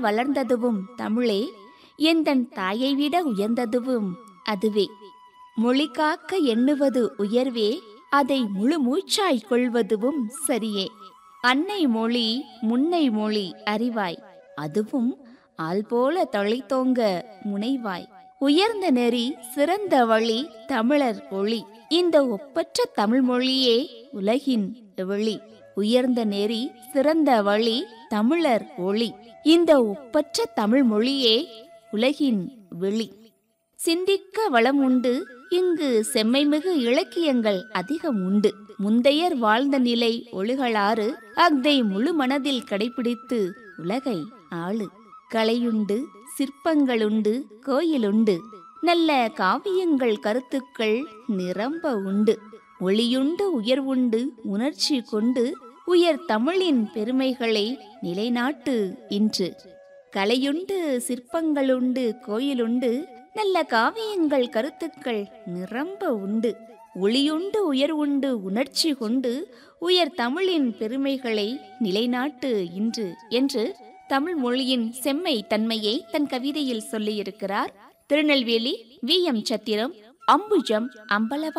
வளர்ந்ததுவும் தமிழே எந்தன் தாயை விட உயர்ந்ததுவும் அதுவே மொழி காக்க எண்ணுவது உயர்வே அதை முழு மூச்சாய் கொள்வதுவும் சரியே அன்னை மொழி முன்னை மொழி அறிவாய் அதுவும் ஆள் போல தழைத்தோங்க முனைவாய் உயர்ந்த நெறி சிறந்த வழி தமிழர் ஒளி இந்த ஒப்பற்ற தமிழ் மொழியே உலகின் வெளி உயர்ந்த நெறி சிறந்த வழி தமிழர் ஒளி இந்த ஒப்பற்ற தமிழ் மொழியே உலகின் வெளி சிந்திக்க வளம் உண்டு இங்கு செம்மைமிகு இலக்கியங்கள் அதிகம் உண்டு முந்தையர் வாழ்ந்த நிலை ஒழுகலாறு அஃதை முழு மனதில் கடைபிடித்து உலகை ஆளு கலையுண்டு சிற்பங்களுண்டு கோயிலுண்டு நல்ல காவியங்கள் கருத்துக்கள் நிரம்ப உண்டு ஒளியுண்டு உயர்வுண்டு உணர்ச்சி கொண்டு உயர் தமிழின் பெருமைகளை நிலைநாட்டு இன்று கலையுண்டு சிற்பங்களுண்டு கோயிலுண்டு நல்ல காவியங்கள் கருத்துக்கள் நிரம்ப உண்டு ஒளியுண்டு உயர்வுண்டு உணர்ச்சி கொண்டு உயர் தமிழின் பெருமைகளை நிலைநாட்டு இன்று என்று தமிழ் மொழியின் செம்மை தன்மையை தன் கவிதையில் சொல்லியிருக்கிறார் திருநெல்வேலி வி எம் சத்திரம் அம்புஜம் அம்பலவ